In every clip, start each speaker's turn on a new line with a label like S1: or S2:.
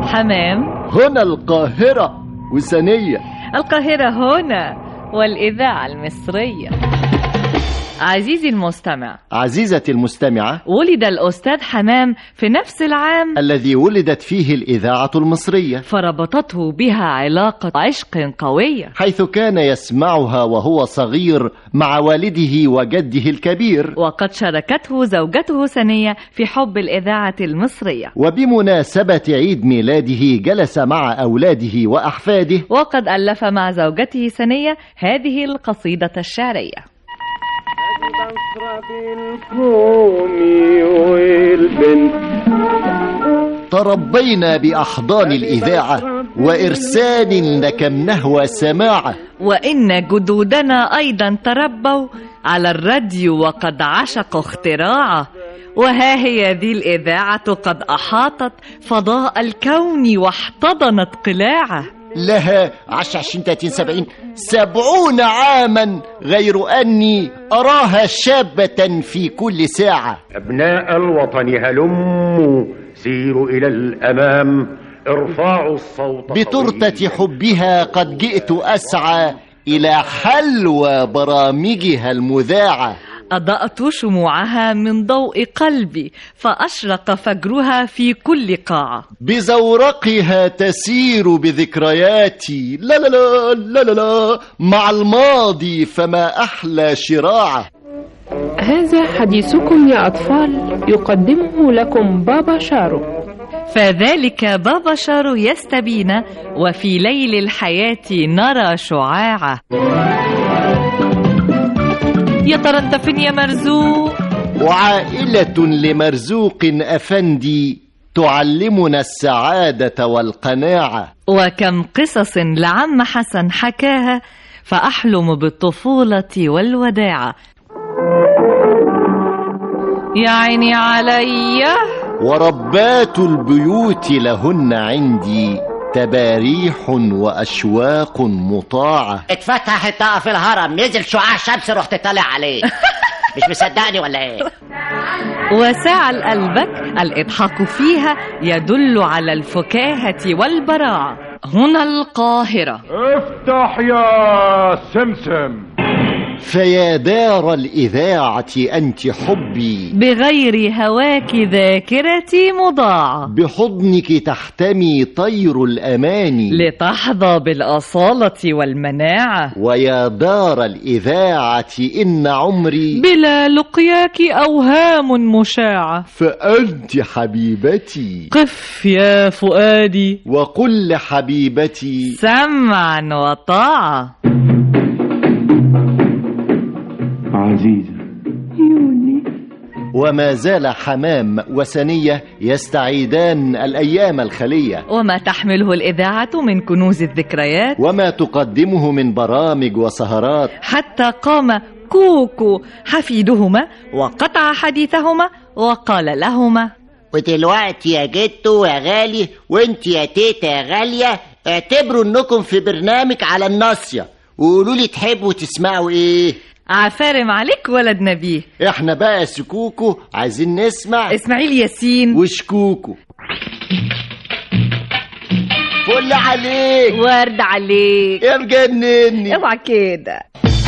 S1: حمام
S2: هنا القاهرة وثنية
S1: القاهرة هنا والإذاعة المصرية عزيزي المستمع
S2: عزيزتي المستمعة
S1: ولد الأستاذ حمام في نفس العام
S2: الذي ولدت فيه الإذاعة المصرية
S1: فربطته بها علاقة عشق قوية
S2: حيث كان يسمعها وهو صغير مع والده وجده الكبير
S1: وقد شاركته زوجته سنية في حب الإذاعة المصرية
S2: وبمناسبة عيد ميلاده جلس مع أولاده وأحفاده
S1: وقد ألف مع زوجته سنية هذه القصيدة الشعرية
S2: تربينا بأحضان الإذاعة وإرسال نكمنه وسماعه
S1: وإن جدودنا أيضا تربوا على الراديو وقد عشقوا اختراعه وها هي ذي الإذاعة قد أحاطت فضاء الكون واحتضنت قلاعه
S2: لها عشر عشرين تلاتين سبعين سبعون عاما غير أني أراها شابة في كل ساعة
S3: أبناء الوطن هلموا سيروا إلى الأمام ارفعوا الصوت
S2: بترتة حبها قد جئت أسعى إلى حلوى برامجها المذاعة
S1: أضأت شموعها من ضوء قلبي فأشرق فجرها في كل قاعة
S2: بزورقها تسير بذكرياتي لا لا لا لا لا, لا مع الماضي فما أحلى شراعة
S4: هذا حديثكم يا أطفال يقدمه لكم بابا شارو
S1: فذلك بابا شارو يستبين وفي ليل الحياة نرى شعاعه يا ترى انت فين يا مرزوق
S2: وعائلة لمرزوق أفندي تعلمنا السعادة والقناعة
S1: وكم قصص لعم حسن حكاها فأحلم بالطفولة والوداعة يا عيني علي
S2: وربات البيوت لهن عندي تباريح وأشواق مطاعة
S5: اتفتحت طاقة في الهرم نزل شعاع شمس رحت طالع عليه مش مصدقني ولا ايه
S1: وساعة قلبك الإضحاك فيها يدل على الفكاهة والبراعة هنا القاهرة
S3: افتح يا سمسم
S2: فيا دار الإذاعة أنت حبي
S1: بغير هواك ذاكرتي مضاعة
S2: بحضنك تحتمي طير الأمان
S1: لتحظى بالأصالة والمناعة
S2: ويا دار الإذاعة إن عمري
S1: بلا لقياك أوهام مشاعة
S2: فأنت حبيبتي
S1: قف يا فؤادي
S2: وقل لحبيبتي
S1: سمعا وطاعة
S6: عزيزة
S2: وما زال حمام وسنية يستعيدان الأيام الخلية
S1: وما تحمله الإذاعة من كنوز الذكريات
S2: وما تقدمه من برامج وسهرات
S1: حتى قام كوكو حفيدهما وقطع حديثهما وقال لهما
S5: ودلوقتي يا جدو يا غالي وانت يا تيتا يا غالية اعتبروا انكم في برنامج على الناصية وقولوا لي تحبوا تسمعوا ايه
S1: عفارم عليك ولد نبيه
S2: احنا بقى سكوكو عايزين نسمع
S1: اسماعيل ياسين
S2: وشكوكو فل عليك
S1: ورد عليك
S2: يا مجنني
S1: اوعى كده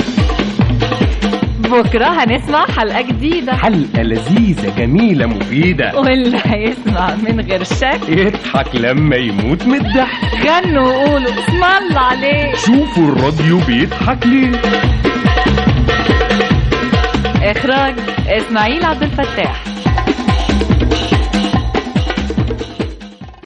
S1: بكرة هنسمع حلقة جديدة
S6: حلقة لذيذة جميلة مفيدة
S1: واللي هيسمع من غير شك
S6: يضحك لما يموت من الضحك
S1: غنوا وقولوا اسم الله عليك
S6: شوفوا الراديو بيضحك ليه
S1: إخراج إسماعيل عبد الفتاح